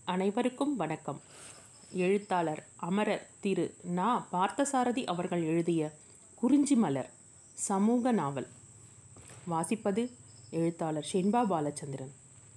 அனைவருக்கும் வணக்கம் எழுத்தாளர் அமரர் திரு நா பார்த்தசாரதி அவர்கள் எழுதிய குறிஞ்சி மலர் சமூக நாவல் வாசிப்பது எழுத்தாளர் ஷென்பா பாலச்சந்திரன்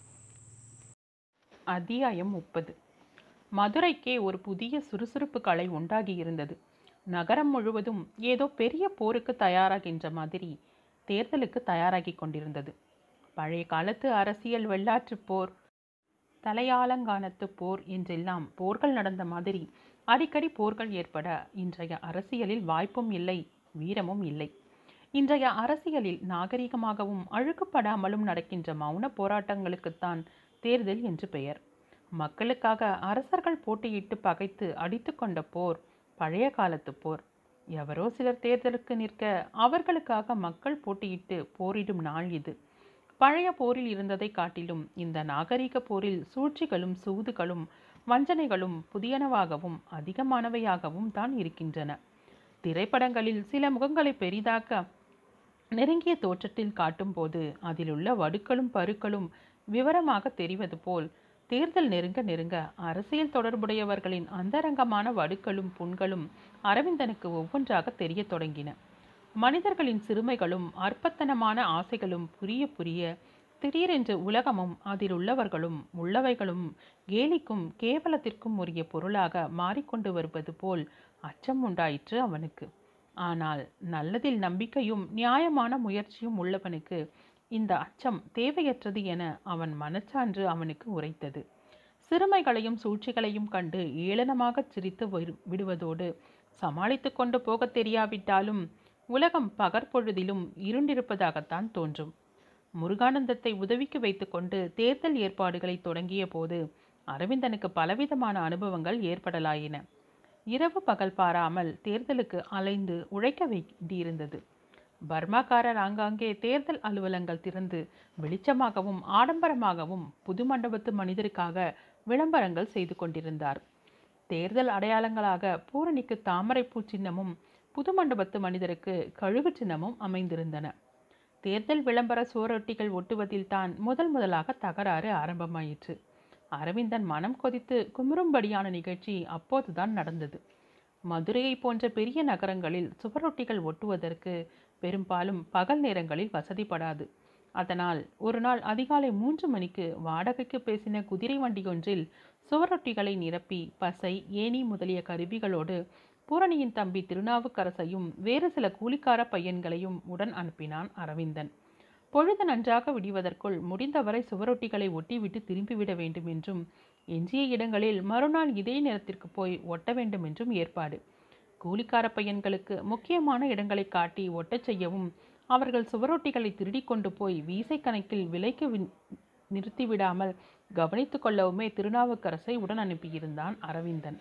அத்தியாயம் முப்பது மதுரைக்கே ஒரு புதிய சுறுசுறுப்பு கலை உண்டாகியிருந்தது நகரம் முழுவதும் ஏதோ பெரிய போருக்கு தயாராகின்ற மாதிரி தேர்தலுக்கு தயாராகி கொண்டிருந்தது பழைய காலத்து அரசியல் வெள்ளாற்றுப் போர் தலையாலங்கானத்து போர் என்றெல்லாம் போர்கள் நடந்த மாதிரி அடிக்கடி போர்கள் ஏற்பட இன்றைய அரசியலில் வாய்ப்பும் இல்லை வீரமும் இல்லை இன்றைய அரசியலில் நாகரிகமாகவும் அழுக்குப்படாமலும் நடக்கின்ற மௌன போராட்டங்களுக்குத்தான் தேர்தல் என்று பெயர் மக்களுக்காக அரசர்கள் போட்டியிட்டு பகைத்து அடித்து கொண்ட போர் பழைய காலத்து போர் எவரோ சிலர் தேர்தலுக்கு நிற்க அவர்களுக்காக மக்கள் போட்டியிட்டு போரிடும் நாள் இது பழைய போரில் இருந்ததை காட்டிலும் இந்த நாகரிக போரில் சூழ்ச்சிகளும் சூதுகளும் வஞ்சனைகளும் புதியனவாகவும் அதிகமானவையாகவும் தான் இருக்கின்றன திரைப்படங்களில் சில முகங்களை பெரிதாக்க நெருங்கிய தோற்றத்தில் காட்டும்போது அதிலுள்ள வடுக்களும் பருக்களும் விவரமாக தெரிவது போல் தேர்தல் நெருங்க நெருங்க அரசியல் தொடர்புடையவர்களின் அந்தரங்கமான வடுக்களும் புண்களும் அரவிந்தனுக்கு ஒவ்வொன்றாக தெரியத் தொடங்கின மனிதர்களின் சிறுமைகளும் அற்பத்தனமான ஆசைகளும் புரிய புரிய திடீரென்று உலகமும் அதில் உள்ளவர்களும் உள்ளவைகளும் கேலிக்கும் கேவலத்திற்கும் உரிய பொருளாக மாறிக்கொண்டு வருவது போல் அச்சம் உண்டாயிற்று அவனுக்கு ஆனால் நல்லதில் நம்பிக்கையும் நியாயமான முயற்சியும் உள்ளவனுக்கு இந்த அச்சம் தேவையற்றது என அவன் மனச்சான்று அவனுக்கு உரைத்தது சிறுமைகளையும் சூழ்ச்சிகளையும் கண்டு ஏளனமாகச் சிரித்து விடுவதோடு சமாளித்து கொண்டு போகத் தெரியாவிட்டாலும் உலகம் பகற்பொழுதிலும் இருண்டிருப்பதாகத்தான் தோன்றும் முருகானந்தத்தை உதவிக்கு வைத்துக்கொண்டு தேர்தல் ஏற்பாடுகளை தொடங்கிய போது அரவிந்தனுக்கு பலவிதமான அனுபவங்கள் ஏற்படலாயின இரவு பகல் பாராமல் தேர்தலுக்கு அலைந்து உழைக்க வேண்டியிருந்தது பர்மாக்காரர் ஆங்காங்கே தேர்தல் அலுவலங்கள் திறந்து வெளிச்சமாகவும் ஆடம்பரமாகவும் புது மண்டபத்து மனிதருக்காக விளம்பரங்கள் செய்து கொண்டிருந்தார் தேர்தல் அடையாளங்களாக பூரணிக்கு தாமரைப்பூ சின்னமும் புது மண்டபத்து மனிதருக்கு கழுகு சின்னமும் அமைந்திருந்தன தேர்தல் விளம்பர சுவரொட்டிகள் ஒட்டுவதில் தான் முதல் முதலாக தகராறு ஆரம்பமாயிற்று அரவிந்தன் மனம் கொதித்து குமுறும்படியான நிகழ்ச்சி அப்போதுதான் நடந்தது மதுரையை போன்ற பெரிய நகரங்களில் சுவரொட்டிகள் ஒட்டுவதற்கு பெரும்பாலும் பகல் நேரங்களில் வசதிப்படாது அதனால் ஒரு நாள் அதிகாலை மூன்று மணிக்கு வாடகைக்கு பேசின குதிரை வண்டியொன்றில் சுவரொட்டிகளை நிரப்பி பசை ஏணி முதலிய கருவிகளோடு பூரணியின் தம்பி திருநாவுக்கரசையும் வேறு சில கூலிக்கார பையன்களையும் உடன் அனுப்பினான் அரவிந்தன் பொழுது நன்றாக விடுவதற்குள் முடிந்தவரை சுவரொட்டிகளை ஒட்டிவிட்டு திரும்பிவிட வேண்டும் என்றும் எஞ்சிய இடங்களில் மறுநாள் இதே நேரத்திற்கு போய் ஒட்ட வேண்டும் என்றும் ஏற்பாடு கூலிக்கார பையன்களுக்கு முக்கியமான இடங்களை காட்டி ஒட்டச் செய்யவும் அவர்கள் சுவரொட்டிகளை திருடி கொண்டு போய் வீசை கணக்கில் விலைக்கு நிறுத்திவிடாமல் கவனித்து கொள்ளவுமே திருநாவுக்கரசை உடன் அனுப்பியிருந்தான் அரவிந்தன்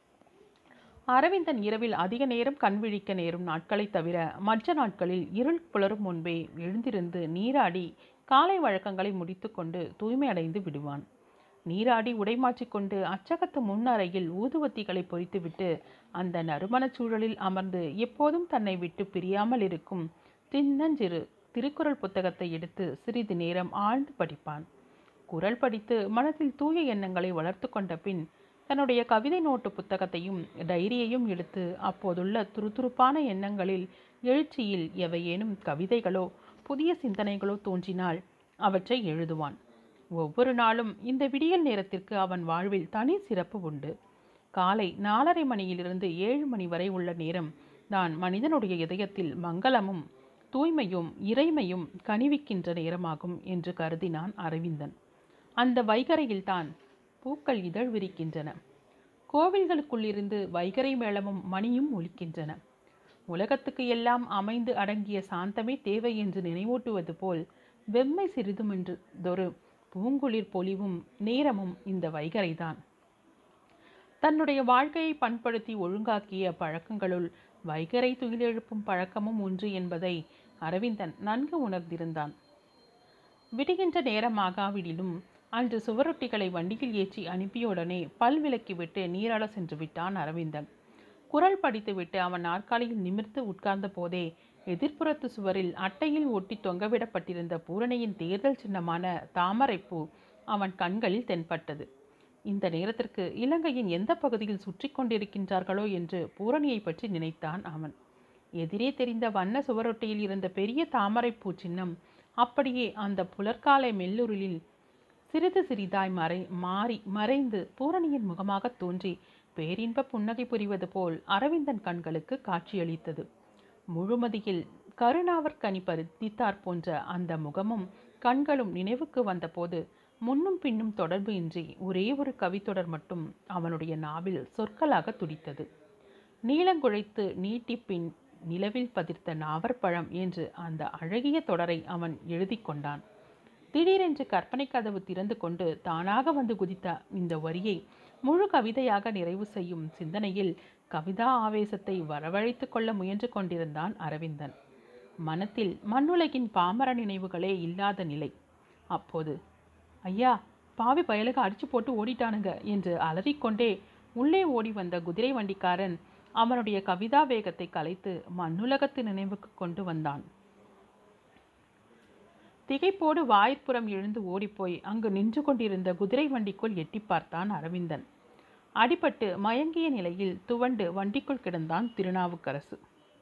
அரவிந்தன் இரவில் அதிக நேரம் கண் விழிக்க நேரும் நாட்களை தவிர மற்ற நாட்களில் இருள் புலரும் முன்பே எழுந்திருந்து நீராடி காலை வழக்கங்களை முடித்துக்கொண்டு தூய்மை அடைந்து விடுவான் நீராடி உடைமாற்றிக்கொண்டு அச்சகத்து முன்னறையில் ஊதுவத்திகளை பொறித்துவிட்டு அந்த நறுமணச் சூழலில் அமர்ந்து எப்போதும் தன்னை விட்டு பிரியாமல் இருக்கும் சின்னஞ்சிறு திருக்குறள் புத்தகத்தை எடுத்து சிறிது நேரம் ஆழ்ந்து படிப்பான் குரல் படித்து மனதில் தூய எண்ணங்களை வளர்த்து கொண்ட பின் தன்னுடைய கவிதை நோட்டு புத்தகத்தையும் டைரியையும் எடுத்து அப்போதுள்ள துருதுருப்பான எண்ணங்களில் எழுச்சியில் எவையேனும் கவிதைகளோ புதிய சிந்தனைகளோ தோன்றினால் அவற்றை எழுதுவான் ஒவ்வொரு நாளும் இந்த விடியல் நேரத்திற்கு அவன் வாழ்வில் தனி சிறப்பு உண்டு காலை நாலரை மணியிலிருந்து ஏழு மணி வரை உள்ள நேரம் தான் மனிதனுடைய இதயத்தில் மங்களமும் தூய்மையும் இறைமையும் கனிவிக்கின்ற நேரமாகும் என்று கருதினான் அரவிந்தன் அந்த வைகரையில்தான் பூக்கள் இதழ் விரிக்கின்றன கோவில்களுக்குள்ளிருந்து வைகரை மேளமும் மணியும் ஒலிக்கின்றன உலகத்துக்கு எல்லாம் அமைந்து அடங்கிய சாந்தமே தேவை என்று நினைவூட்டுவது போல் வெம்மை சிறிதுமென்றதொரு பூங்குளிர் பொலிவும் நேரமும் இந்த வைகரைதான் தன்னுடைய வாழ்க்கையை பண்படுத்தி ஒழுங்காக்கிய பழக்கங்களுள் வைகரை துயிலெழுப்பும் பழக்கமும் ஒன்று என்பதை அரவிந்தன் நன்கு உணர்ந்திருந்தான் விடுகின்ற நேரமாகாவிடிலும் அன்று சுவரொட்டிகளை வண்டியில் ஏற்றி அனுப்பியுடனே பல் விலக்கிவிட்டு நீராட சென்று விட்டான் அரவிந்தன் குரல் படித்துவிட்டு அவன் நாற்காலியில் நிமிர்ந்து உட்கார்ந்த போதே எதிர்ப்புறத்து சுவரில் அட்டையில் ஒட்டி தொங்கவிடப்பட்டிருந்த பூரணியின் தேர்தல் சின்னமான தாமரைப்பூ அவன் கண்களில் தென்பட்டது இந்த நேரத்திற்கு இலங்கையின் எந்த பகுதியில் சுற்றி கொண்டிருக்கின்றார்களோ என்று பூரணியை பற்றி நினைத்தான் அவன் எதிரே தெரிந்த வண்ண சுவரொட்டியில் இருந்த பெரிய தாமரைப்பூ சின்னம் அப்படியே அந்த புலர்காலை மெல்லுருளில் சிறிது சிறிதாய் மறை மாறி மறைந்து பூரணியின் முகமாக தோன்றி பேரின்ப புன்னகை புரிவது போல் அரவிந்தன் கண்களுக்கு காட்சியளித்தது முழுமதியில் கருணாவற்கனி பறித்தாற் போன்ற அந்த முகமும் கண்களும் நினைவுக்கு வந்தபோது முன்னும் பின்னும் தொடர்பு இன்றி ஒரே ஒரு கவித்தொடர் மட்டும் அவனுடைய நாவில் சொற்களாக துடித்தது நீளங்குழைத்து நீட்டி பின் நிலவில் பதிர்த்த நாவற்பழம் என்று அந்த அழகிய தொடரை அவன் எழுதி கொண்டான் திடீரென்று கற்பனை கதவு திறந்து கொண்டு தானாக வந்து குதித்த இந்த வரியை முழு கவிதையாக நிறைவு செய்யும் சிந்தனையில் கவிதா ஆவேசத்தை வரவழைத்து கொள்ள முயன்று கொண்டிருந்தான் அரவிந்தன் மனத்தில் மண்ணுலகின் பாமர நினைவுகளே இல்லாத நிலை அப்போது ஐயா பாவி பயலுக அடிச்சு போட்டு ஓடிட்டானுங்க என்று அலறிக்கொண்டே உள்ளே ஓடி வந்த குதிரை வண்டிக்காரன் அவனுடைய கவிதா வேகத்தை கலைத்து மண்ணுலகத்து நினைவுக்கு கொண்டு வந்தான் திகைப்போடு வாயிற்புறம் எழுந்து ஓடிப்போய் அங்கு நின்று கொண்டிருந்த குதிரை வண்டிக்குள் எட்டி பார்த்தான் அரவிந்தன் அடிபட்டு மயங்கிய நிலையில் துவண்டு வண்டிக்குள் கிடந்தான் திருநாவுக்கரசு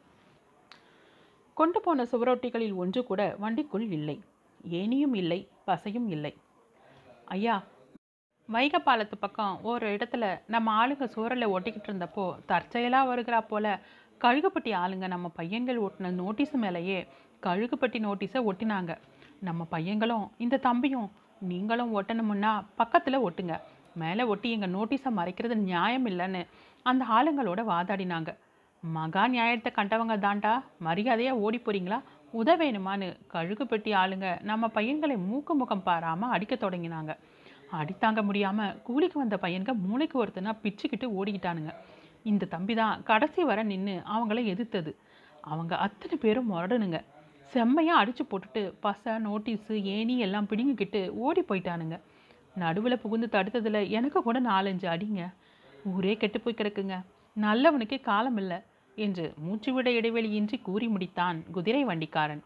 கொண்டு போன சுவரொட்டிகளில் ஒன்று கூட வண்டிக்குள் இல்லை ஏனியும் இல்லை பசையும் இல்லை ஐயா வைகப்பாலத்து பக்கம் ஒரு இடத்துல நம்ம ஆளுங்க சூரலை ஒட்டிக்கிட்டு இருந்தப்போ தற்செயலாக வருகிறா போல கழுகுப்பட்டி ஆளுங்க நம்ம பையன்கள் ஒட்டின நோட்டீஸ் மேலேயே கழுகுப்பட்டி நோட்டீஸை ஒட்டினாங்க நம்ம பையங்களும் இந்த தம்பியும் நீங்களும் ஒட்டணுமுன்னா பக்கத்தில் ஒட்டுங்க மேலே ஒட்டி எங்கள் நோட்டீஸை மறைக்கிறது நியாயம் இல்லைன்னு அந்த ஆளுங்களோட வாதாடினாங்க மகா நியாயத்தை கண்டவங்க தாண்டா மரியாதையாக ஓடி போறீங்களா உதவேணுமான்னு கழுகு பெட்டி ஆளுங்க நம்ம பையன்களை மூக்கு முகம் பாராமல் அடிக்க தொடங்கினாங்க அடித்தாங்க முடியாமல் கூலிக்கு வந்த பையன்க மூளைக்கு ஒருத்தனா பிச்சுக்கிட்டு ஓடிக்கிட்டானுங்க இந்த தம்பி தான் கடைசி வர நின்று அவங்கள எதிர்த்தது அவங்க அத்தனை பேரும் முரடனுங்க செம்மையாக அடித்து போட்டுட்டு பசை நோட்டீஸு ஏணி எல்லாம் பிடுங்கிக்கிட்டு ஓடி போயிட்டானுங்க நடுவில் புகுந்து தடுத்ததில் எனக்கு கூட நாலஞ்சு அடிங்க ஊரே கெட்டு போய் கிடக்குங்க நல்லவனுக்கே காலம் இல்லை என்று மூச்சுவிட இடைவெளியின்றி கூறி முடித்தான் குதிரை வண்டிக்காரன்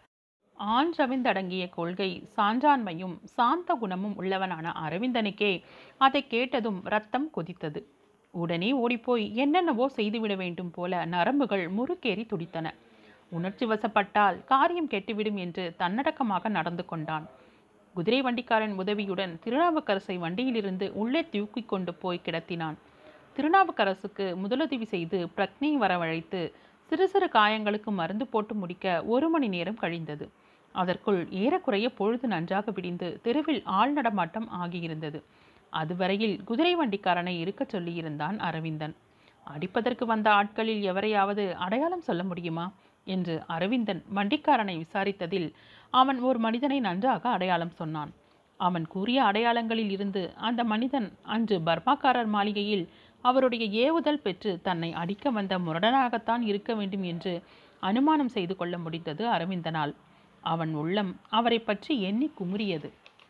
ஆண் ரவிந்தடங்கிய கொள்கை சான்றாண்மையும் சாந்த குணமும் உள்ளவனான அரவிந்தனுக்கே அதை கேட்டதும் ரத்தம் கொதித்தது உடனே ஓடிப்போய் என்னென்னவோ செய்துவிட வேண்டும் போல நரம்புகள் முறுக்கேறி துடித்தன உணர்ச்சி வசப்பட்டால் காரியம் கெட்டுவிடும் என்று தன்னடக்கமாக நடந்து கொண்டான் குதிரை வண்டிக்காரன் உதவியுடன் திருநாவுக்கரசை வண்டியிலிருந்து உள்ளே தூக்கி கொண்டு போய் கிடத்தினான் திருநாவுக்கரசுக்கு முதலுதவி செய்து பிரக்னியை வரவழைத்து சிறு சிறு காயங்களுக்கு மருந்து போட்டு முடிக்க ஒரு மணி நேரம் கழிந்தது அதற்குள் ஏறக்குறைய பொழுது நன்றாக விடிந்து தெருவில் ஆள் நடமாட்டம் ஆகியிருந்தது அதுவரையில் குதிரை வண்டிக்காரனை இருக்கச் சொல்லியிருந்தான் அரவிந்தன் அடிப்பதற்கு வந்த ஆட்களில் எவரையாவது அடையாளம் சொல்ல முடியுமா என்று அரவிந்தன் வண்டிக்காரனை விசாரித்ததில் அவன் ஒரு மனிதனை நன்றாக அடையாளம் சொன்னான் அவன் கூறிய அடையாளங்களில் இருந்து அந்த மனிதன் அன்று பர்மாக்காரர் மாளிகையில் அவருடைய ஏவுதல் பெற்று தன்னை அடிக்க வந்த முரடனாகத்தான் இருக்க வேண்டும் என்று அனுமானம் செய்து கொள்ள முடிந்தது அரவிந்தனால் அவன் உள்ளம் அவரை பற்றி எண்ணி குமுறியது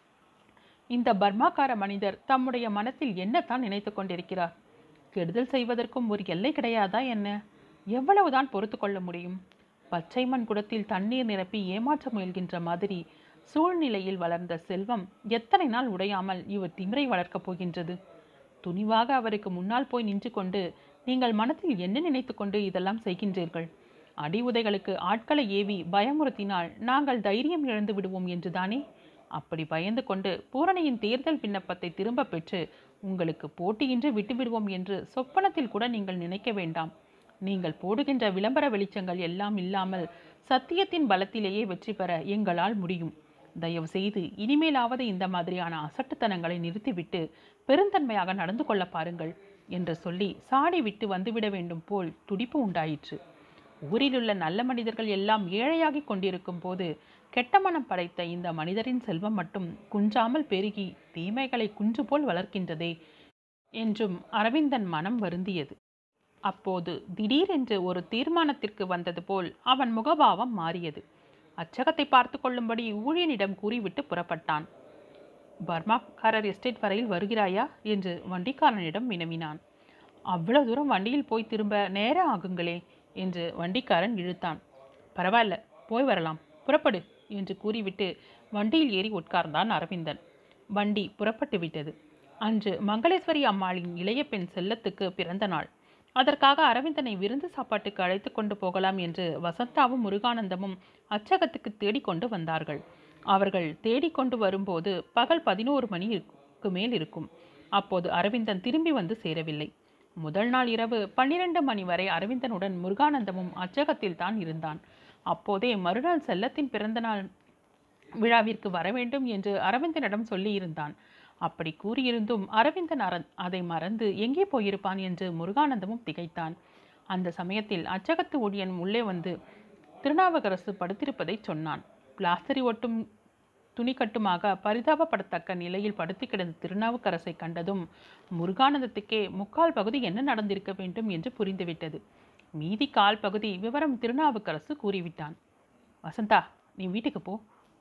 இந்த பர்மாக்கார மனிதர் தம்முடைய மனத்தில் என்னத்தான் நினைத்து கொண்டிருக்கிறார் கெடுதல் செய்வதற்கும் ஒரு எல்லை கிடையாதா என்ன எவ்வளவுதான் பொறுத்து கொள்ள முடியும் பச்சை மண் குடத்தில் தண்ணீர் நிரப்பி ஏமாற்ற முயல்கின்ற மாதிரி சூழ்நிலையில் வளர்ந்த செல்வம் எத்தனை நாள் உடையாமல் இவர் திமிரை வளர்க்கப் போகின்றது துணிவாக அவருக்கு முன்னால் போய் நின்று கொண்டு நீங்கள் மனத்தில் என்ன நினைத்து கொண்டு இதெல்லாம் செய்கின்றீர்கள் அடி உதைகளுக்கு ஆட்களை ஏவி பயமுறுத்தினால் நாங்கள் தைரியம் இழந்து விடுவோம் என்றுதானே அப்படி பயந்து கொண்டு பூரணியின் தேர்தல் விண்ணப்பத்தை திரும்ப பெற்று உங்களுக்கு போட்டியின்றி விட்டுவிடுவோம் என்று சொப்பனத்தில் கூட நீங்கள் நினைக்க வேண்டாம் நீங்கள் போடுகின்ற விளம்பர வெளிச்சங்கள் எல்லாம் இல்லாமல் சத்தியத்தின் பலத்திலேயே வெற்றி பெற எங்களால் முடியும் தயவு செய்து இனிமேலாவது இந்த மாதிரியான அசட்டுத்தனங்களை நிறுத்திவிட்டு பெருந்தன்மையாக நடந்து கொள்ள பாருங்கள் என்று சொல்லி சாடி விட்டு வந்துவிட வேண்டும் போல் துடிப்பு உண்டாயிற்று ஊரிலுள்ள நல்ல மனிதர்கள் எல்லாம் ஏழையாகிக் கொண்டிருக்கும் போது கெட்ட மனம் படைத்த இந்த மனிதரின் செல்வம் மட்டும் குன்றாமல் பெருகி தீமைகளை குன்று போல் வளர்க்கின்றதே என்றும் அரவிந்தன் மனம் வருந்தியது அப்போது திடீரென்று ஒரு தீர்மானத்திற்கு வந்தது போல் அவன் முகபாவம் மாறியது அச்சகத்தை பார்த்து கொள்ளும்படி ஊழியனிடம் கூறிவிட்டு புறப்பட்டான் பர்மாக்காரர் எஸ்டேட் வரையில் வருகிறாயா என்று வண்டிக்காரனிடம் வினவினான் அவ்வளவு தூரம் வண்டியில் போய் திரும்ப நேரம் ஆகுங்களே என்று வண்டிக்காரன் இழுத்தான் பரவாயில்ல போய் வரலாம் புறப்படு என்று கூறிவிட்டு வண்டியில் ஏறி உட்கார்ந்தான் அரவிந்தன் வண்டி புறப்பட்டு விட்டது அன்று மங்களேஸ்வரி அம்மாளின் இளைய பெண் செல்லத்துக்கு பிறந்த நாள் அதற்காக அரவிந்தனை விருந்து சாப்பாட்டுக்கு அழைத்து கொண்டு போகலாம் என்று வசந்தாவும் முருகானந்தமும் அச்சகத்துக்கு தேடிக்கொண்டு வந்தார்கள் அவர்கள் தேடிக்கொண்டு வரும்போது பகல் பதினோரு மணிக்கு மேல் இருக்கும் அப்போது அரவிந்தன் திரும்பி வந்து சேரவில்லை முதல் நாள் இரவு பன்னிரண்டு மணி வரை அரவிந்தனுடன் முருகானந்தமும் அச்சகத்தில் தான் இருந்தான் அப்போதே மறுநாள் செல்லத்தின் பிறந்தநாள் விழாவிற்கு வர வேண்டும் என்று அரவிந்தனிடம் சொல்லியிருந்தான் அப்படி கூறியிருந்தும் அரவிந்தன் அர அதை மறந்து எங்கே போயிருப்பான் என்று முருகானந்தமும் திகைத்தான் அந்த சமயத்தில் அச்சகத்து ஊழியன் உள்ளே வந்து திருநாவுக்கரசு படுத்திருப்பதை சொன்னான் பிளாஸ்டரி ஒட்டும் துணி கட்டுமாக பரிதாபப்படத்தக்க நிலையில் படுத்து கிடந்த திருநாவுக்கரசை கண்டதும் முருகானந்தத்துக்கே முக்கால் பகுதி என்ன நடந்திருக்க வேண்டும் என்று புரிந்துவிட்டது மீதி கால் பகுதி விவரம் திருநாவுக்கரசு கூறிவிட்டான் வசந்தா நீ வீட்டுக்கு போ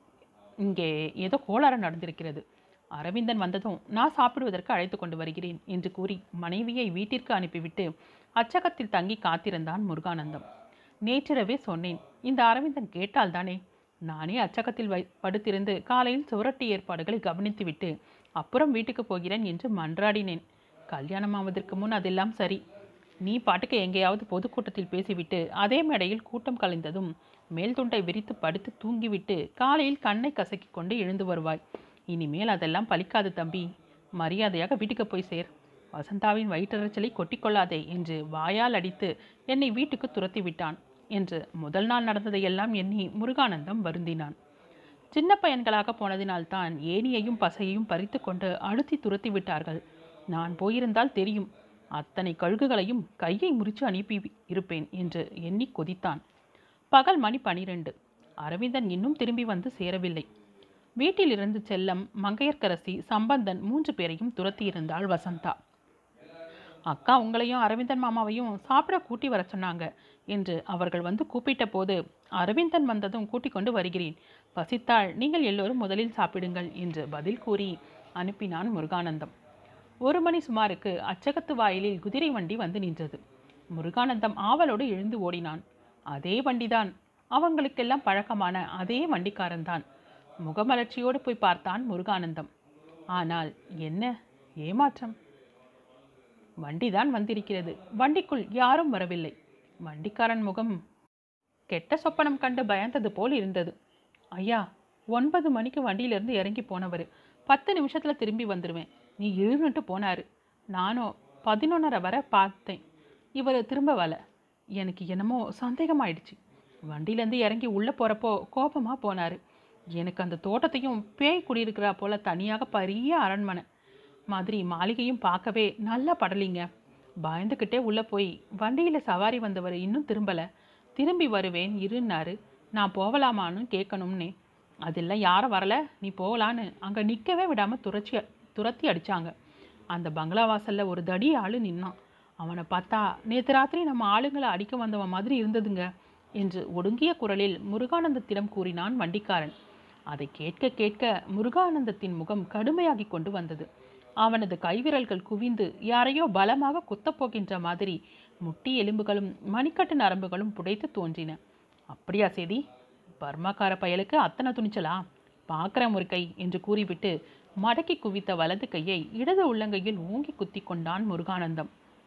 இங்கே ஏதோ கோளாறு நடந்திருக்கிறது அரவிந்தன் வந்ததும் நான் சாப்பிடுவதற்கு அழைத்து கொண்டு வருகிறேன் என்று கூறி மனைவியை வீட்டிற்கு அனுப்பிவிட்டு அச்சகத்தில் தங்கி காத்திருந்தான் முருகானந்தம் நேற்றிரவே சொன்னேன் இந்த அரவிந்தன் கேட்டால்தானே நானே அச்சகத்தில் வை படுத்திருந்து காலையில் சுவரொட்டி ஏற்பாடுகளை கவனித்துவிட்டு அப்புறம் வீட்டுக்கு போகிறேன் என்று மன்றாடினேன் கல்யாணம் ஆவதற்கு முன் அதெல்லாம் சரி நீ பாட்டுக்கு எங்கேயாவது பொதுக்கூட்டத்தில் பேசிவிட்டு அதே மேடையில் கூட்டம் கலைந்ததும் மேல் துண்டை விரித்து படுத்து தூங்கிவிட்டு காலையில் கண்ணை கசக்கி கொண்டு எழுந்து வருவாய் இனிமேல் அதெல்லாம் பலிக்காது தம்பி மரியாதையாக வீட்டுக்கு போய் சேர் வசந்தாவின் வயிற்றெரிச்சலை கொட்டிக்கொள்ளாதே என்று வாயால் அடித்து என்னை வீட்டுக்கு துரத்தி விட்டான் என்று முதல் நாள் நடந்ததையெல்லாம் எண்ணி முருகானந்தம் வருந்தினான் சின்ன பையன்களாக போனதினால்தான் ஏனியையும் பசையையும் பறித்து கொண்டு அழுத்தி துரத்தி விட்டார்கள் நான் போயிருந்தால் தெரியும் அத்தனை கழுகுகளையும் கையை முறித்து அனுப்பி இருப்பேன் என்று எண்ணி கொதித்தான் பகல் மணி பனிரெண்டு அரவிந்தன் இன்னும் திரும்பி வந்து சேரவில்லை வீட்டிலிருந்து செல்லம் மங்கையர்க்கரசி சம்பந்தன் மூன்று பேரையும் துரத்தியிருந்தாள் வசந்தா அக்கா உங்களையும் அரவிந்தன் மாமாவையும் சாப்பிட கூட்டி வர சொன்னாங்க என்று அவர்கள் வந்து கூப்பிட்ட போது அரவிந்தன் வந்ததும் கூட்டிக் கொண்டு வருகிறேன் பசித்தால் நீங்கள் எல்லோரும் முதலில் சாப்பிடுங்கள் என்று பதில் கூறி அனுப்பினான் முருகானந்தம் ஒரு மணி சுமாருக்கு அச்சகத்து வாயிலில் குதிரை வண்டி வந்து நின்றது முருகானந்தம் ஆவலோடு எழுந்து ஓடினான் அதே வண்டிதான் அவங்களுக்கெல்லாம் பழக்கமான அதே வண்டிக்காரன்தான் முகமலர்ச்சியோடு போய் பார்த்தான் முருகானந்தம் ஆனால் என்ன ஏமாற்றம் வண்டிதான் வந்திருக்கிறது வண்டிக்குள் யாரும் வரவில்லை வண்டிக்காரன் முகம் கெட்ட சொப்பனம் கண்டு பயந்தது போல் இருந்தது ஐயா ஒன்பது மணிக்கு வண்டியிலிருந்து இறங்கி போனவர் பத்து நிமிஷத்தில் திரும்பி வந்துடுவேன் நீ இருந்துட்டு போனார் நானும் பதினொன்றரை வரை பார்த்தேன் இவர் திரும்ப வரல எனக்கு என்னமோ சந்தேகமாயிடுச்சு வண்டியிலேருந்து இறங்கி உள்ளே போகிறப்போ கோபமாக போனார் எனக்கு அந்த தோட்டத்தையும் பேய் குடியிருக்கிறா போல தனியாக பெரிய அரண்மனை மாதிரி மாளிகையும் பார்க்கவே நல்லா படலிங்க பயந்துக்கிட்டே உள்ளே போய் வண்டியில் சவாரி வந்தவர் இன்னும் திரும்பலை திரும்பி வருவேன் இருன்னாரு நான் போகலாமான்னு கேட்கணும்னே அதெல்லாம் யாரும் வரல நீ போகலான்னு அங்கே நிற்கவே விடாமல் துரச்சி துரத்தி அடித்தாங்க அந்த பங்களா வாசலில் ஒரு தடி ஆள் நின்னான் அவனை பார்த்தா நேற்று ராத்திரி நம்ம ஆளுங்களை அடிக்க வந்தவன் மாதிரி இருந்ததுங்க என்று ஒடுங்கிய குரலில் முருகானந்தத்திடம் கூறினான் வண்டிக்காரன் அதை கேட்க கேட்க முருகானந்தத்தின் முகம் கடுமையாகி கொண்டு வந்தது அவனது கைவிரல்கள் குவிந்து யாரையோ பலமாக குத்தப் போகின்ற மாதிரி முட்டி எலும்புகளும் மணிக்கட்டு நரம்புகளும் புடைத்து தோன்றின அப்படியா சேதி பர்மாக்கார பயலுக்கு அத்தனை துணிச்சலா பார்க்குறேன் ஒரு கை என்று கூறிவிட்டு மடக்கி குவித்த வலது கையை இடது உள்ளங்கையில் ஓங்கி குத்தி கொண்டான் முருகானந்தம்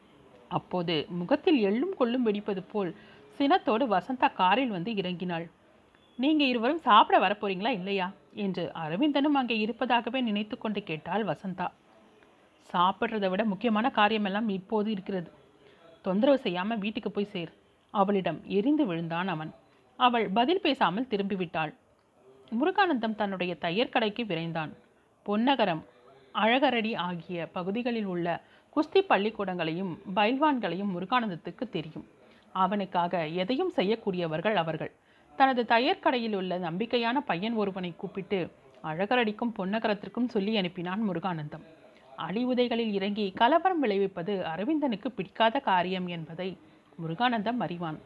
அப்போது முகத்தில் எள்ளும் கொள்ளும் வெடிப்பது போல் சினத்தோடு வசந்தா காரில் வந்து இறங்கினாள் நீங்க இருவரும் சாப்பிட வரப்போறீங்களா இல்லையா என்று அரவிந்தனும் அங்கே இருப்பதாகவே நினைத்து கொண்டு கேட்டாள் வசந்தா சாப்பிட்றதை விட முக்கியமான காரியமெல்லாம் இப்போது இருக்கிறது தொந்தரவு செய்யாம வீட்டுக்கு போய் சேர் அவளிடம் எரிந்து விழுந்தான் அவன் அவள் பதில் பேசாமல் திரும்பிவிட்டாள் முருகானந்தம் தன்னுடைய தையர் கடைக்கு விரைந்தான் பொன்னகரம் அழகரடி ஆகிய பகுதிகளில் உள்ள குஸ்தி பள்ளிக்கூடங்களையும் பைல்வான்களையும் முருகானந்தத்துக்கு தெரியும் அவனுக்காக எதையும் செய்யக்கூடியவர்கள் அவர்கள் தனது தையர் கடையில் உள்ள நம்பிக்கையான பையன் ஒருவனை கூப்பிட்டு அழகரடிக்கும் பொன்னகரத்திற்கும் சொல்லி அனுப்பினான் முருகானந்தம் அழி உதைகளில் இறங்கி கலவரம் விளைவிப்பது அரவிந்தனுக்கு பிடிக்காத காரியம் என்பதை முருகானந்தம் அறிவான்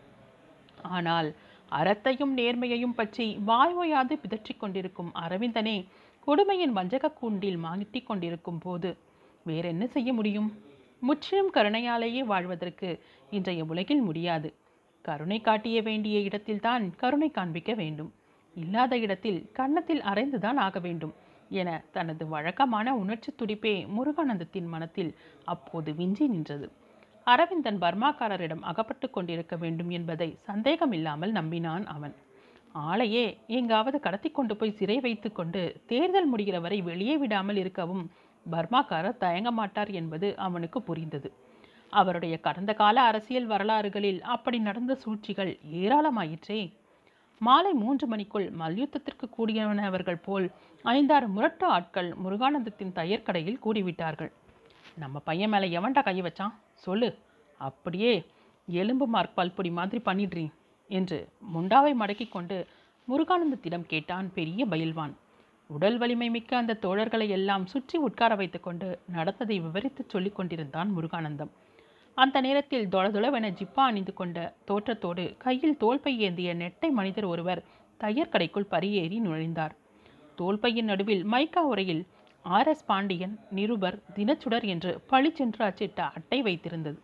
ஆனால் அறத்தையும் நேர்மையையும் பற்றி வாய் ஓயாது பிதற்றிக் கொண்டிருக்கும் அரவிந்தனே கொடுமையின் வஞ்சக கூண்டில் மாட்டிக் கொண்டிருக்கும் போது வேறென்ன செய்ய முடியும் முற்றிலும் கருணையாலேயே வாழ்வதற்கு இன்றைய உலகில் முடியாது கருணை காட்டிய வேண்டிய இடத்தில்தான் கருணை காண்பிக்க வேண்டும் இல்லாத இடத்தில் கன்னத்தில் அரைந்துதான் ஆக வேண்டும் என தனது வழக்கமான உணர்ச்சி துடிப்பே முருகானந்தத்தின் மனத்தில் அப்போது விஞ்சி நின்றது அரவிந்தன் பர்மாக்காரரிடம் அகப்பட்டு கொண்டிருக்க வேண்டும் என்பதை சந்தேகமில்லாமல் நம்பினான் அவன் ஆளையே எங்காவது கடத்தி கொண்டு போய் சிறை வைத்து கொண்டு தேர்தல் முடிகிற வரை வெளியே விடாமல் இருக்கவும் பர்மாக்காரர் தயங்க மாட்டார் என்பது அவனுக்கு புரிந்தது அவருடைய கடந்த கால அரசியல் வரலாறுகளில் அப்படி நடந்த சூழ்ச்சிகள் ஏராளமாயிற்றே மாலை மூன்று மணிக்குள் மல்யுத்தத்திற்கு கூடியவனவர்கள் போல் ஐந்தாறு முரட்டு ஆட்கள் முருகானந்தத்தின் தையர் கடையில் கூடிவிட்டார்கள் நம்ம பையன் மேலே எவன்டா கையை வச்சான் சொல்லு அப்படியே எலும்பு மார்க் பல்பொடி மாதிரி பண்ணிடுறீ என்று முண்டாவை மடக்கி கொண்டு முருகானந்தத்திடம் கேட்டான் பெரிய பயில்வான் உடல் வலிமை மிக்க அந்த தோழர்களை எல்லாம் சுற்றி உட்கார வைத்துக்கொண்டு நடந்ததை விவரித்துச் சொல்லிக் கொண்டிருந்தான் முருகானந்தம் அந்த நேரத்தில் தொளதொளவென ஜிப்பா அணிந்து கொண்ட தோற்றத்தோடு கையில் தோல்பை ஏந்திய நெட்டை மனிதர் ஒருவர் தையர் கடைக்குள் பரியேறி நுழைந்தார் தோல்பையின் நடுவில் மைக்கா உரையில் ஆர் எஸ் பாண்டியன் நிருபர் தினச்சுடர் என்று பளிச்சென்று அச்சிட்ட அட்டை வைத்திருந்தது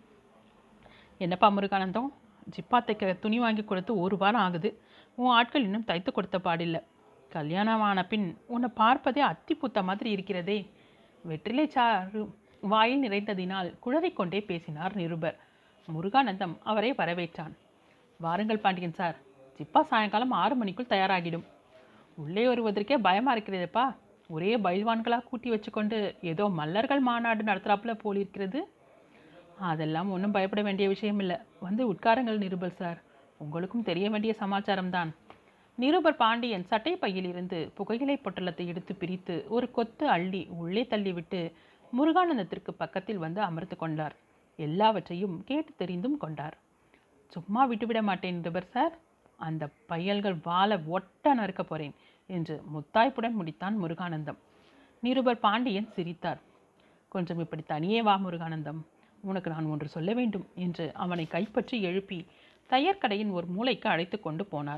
என்னப்பா முருகானந்தம் ஜிப்பா தைக்க துணி வாங்கி கொடுத்து ஒரு வாரம் ஆகுது உன் ஆட்கள் இன்னும் தைத்து கொடுத்த பாடில்லை கல்யாணமான பின் உன்னை பார்ப்பதே அத்தி பூத்த மாதிரி இருக்கிறதே வெற்றிலை சாறு வாயில் நிறைந்ததினால் குழறிக்கொண்டே பேசினார் நிருபர் முருகானந்தம் அவரை வரவேற்றான் வாருங்கள் பாண்டியன் சார் ஜிப்பா சாயங்காலம் ஆறு மணிக்குள் தயாராகிடும் உள்ளே வருவதற்கே பயமா இருக்கிறதேப்பா ஒரே பயில்வான்களாக கூட்டி வச்சுக்கொண்டு ஏதோ மல்லர்கள் மாநாடு நடத்துகிறாப்புல போல் இருக்கிறது அதெல்லாம் ஒன்றும் பயப்பட வேண்டிய விஷயம் இல்லை வந்து உட்காருங்கள் நிருபர் சார் உங்களுக்கும் தெரிய வேண்டிய சமாச்சாரம் தான் நிருபர் பாண்டியன் சட்டை பையில் இருந்து புகையிலை பொட்டலத்தை எடுத்து பிரித்து ஒரு கொத்து அள்ளி உள்ளே தள்ளிவிட்டு முருகானந்தத்திற்கு பக்கத்தில் வந்து அமர்ந்து கொண்டார் எல்லாவற்றையும் கேட்டு தெரிந்தும் கொண்டார் சும்மா விட்டுவிட மாட்டேன் நிருபர் சார் அந்த பயல்கள் வாழை ஒட்ட நறுக்க போறேன் என்று முத்தாய்ப்புடன் முடித்தான் முருகானந்தம் நிருபர் பாண்டியன் சிரித்தார் கொஞ்சம் இப்படி தனியே வா முருகானந்தம் உனக்கு நான் ஒன்று சொல்ல வேண்டும் என்று அவனை கைப்பற்றி எழுப்பி தையர் கடையின் ஒரு மூலைக்கு அழைத்து கொண்டு போனார்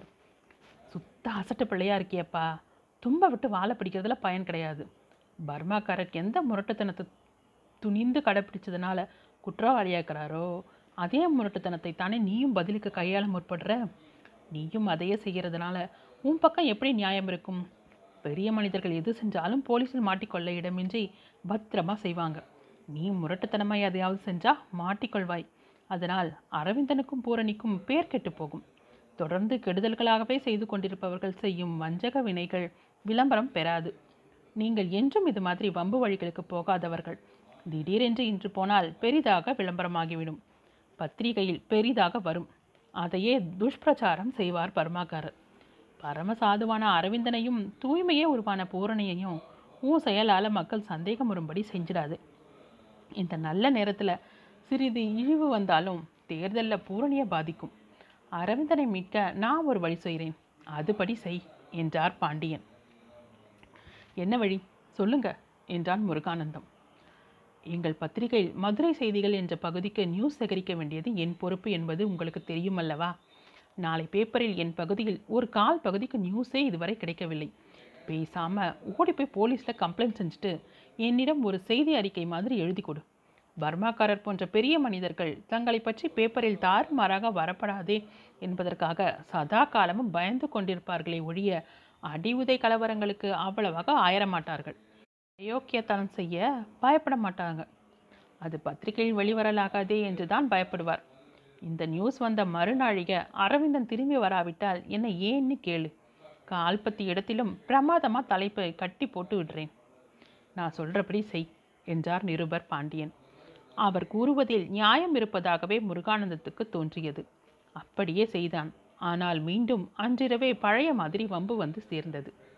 சுத்த அசட்டு பிள்ளையா இருக்கியப்பா தும்ப விட்டு வாழை பிடிக்கிறதுல பயன் கிடையாது பர்மாக்காரருக்கு எந்த முரட்டுத்தனத்தை துணிந்து கடைப்பிடிச்சதுனால குற்றவாளியாக்குறாரோ அதே முரட்டுத்தனத்தை தானே நீயும் பதிலுக்கு கையாள முற்படுற நீயும் அதையே செய்கிறதுனால உன் பக்கம் எப்படி நியாயம் இருக்கும் பெரிய மனிதர்கள் எது செஞ்சாலும் போலீஸில் மாட்டிக்கொள்ள இடமின்றி பத்திரமா செய்வாங்க நீ முரட்டுத்தனமாய் எதையாவது செஞ்சா மாட்டிக்கொள்வாய் அதனால் அரவிந்தனுக்கும் பூரணிக்கும் பேர் கெட்டு போகும் தொடர்ந்து கெடுதல்களாகவே செய்து கொண்டிருப்பவர்கள் செய்யும் வஞ்சக வினைகள் விளம்பரம் பெறாது நீங்கள் என்றும் இது மாதிரி வம்பு வழிகளுக்கு போகாதவர்கள் திடீரென்று இன்று போனால் பெரிதாக விளம்பரமாகிவிடும் பத்திரிகையில் பெரிதாக வரும் அதையே துஷ்பிரச்சாரம் செய்வார் பர்மாக்காரர் பரம சாதுவான அரவிந்தனையும் தூய்மையே உருவான பூரணியையும் உன் செயலால் மக்கள் சந்தேகம் வரும்படி செஞ்சிடாது இந்த நல்ல நேரத்தில் சிறிது இழிவு வந்தாலும் தேர்தலில் பூரணியை பாதிக்கும் அரவிந்தனை மீட்க நான் ஒரு வழி செய்கிறேன் அதுபடி செய் என்றார் பாண்டியன் என்ன வழி சொல்லுங்க என்றான் முருகானந்தம் எங்கள் பத்திரிகையில் மதுரை செய்திகள் என்ற பகுதிக்கு நியூஸ் சேகரிக்க வேண்டியது என் பொறுப்பு என்பது உங்களுக்கு தெரியும் அல்லவா நாளை பேப்பரில் என் பகுதியில் ஒரு கால் பகுதிக்கு நியூஸே இதுவரை கிடைக்கவில்லை பேசாம ஓடி போய் போலீஸில் கம்ப்ளைண்ட் செஞ்சுட்டு என்னிடம் ஒரு செய்தி அறிக்கை மாதிரி எழுதி கொடு பர்மாக்காரர் போன்ற பெரிய மனிதர்கள் தங்களை பற்றி பேப்பரில் தாறுமாறாக வரப்படாதே என்பதற்காக சதா காலமும் பயந்து கொண்டிருப்பார்களே ஒழிய அடி உதை கலவரங்களுக்கு அவ்வளவாக ஆயிரமாட்டார்கள் அயோக்கியத்தனம் செய்ய பயப்பட மாட்டாங்க அது பத்திரிகையில் வெளிவரலாகாதே என்று தான் பயப்படுவார் இந்த நியூஸ் வந்த மறுநாழிக அரவிந்தன் திரும்பி வராவிட்டால் என்னை ஏன்னு கேளு கால்பத்தி இடத்திலும் பிரமாதமாக தலைப்பை கட்டி போட்டு விடுறேன் நான் சொல்கிறபடி செய் என்றார் நிருபர் பாண்டியன் அவர் கூறுவதில் நியாயம் இருப்பதாகவே முருகானந்தத்துக்கு தோன்றியது அப்படியே செய்தான் ஆனால் மீண்டும் அன்றிரவே பழைய மாதிரி வம்பு வந்து சேர்ந்தது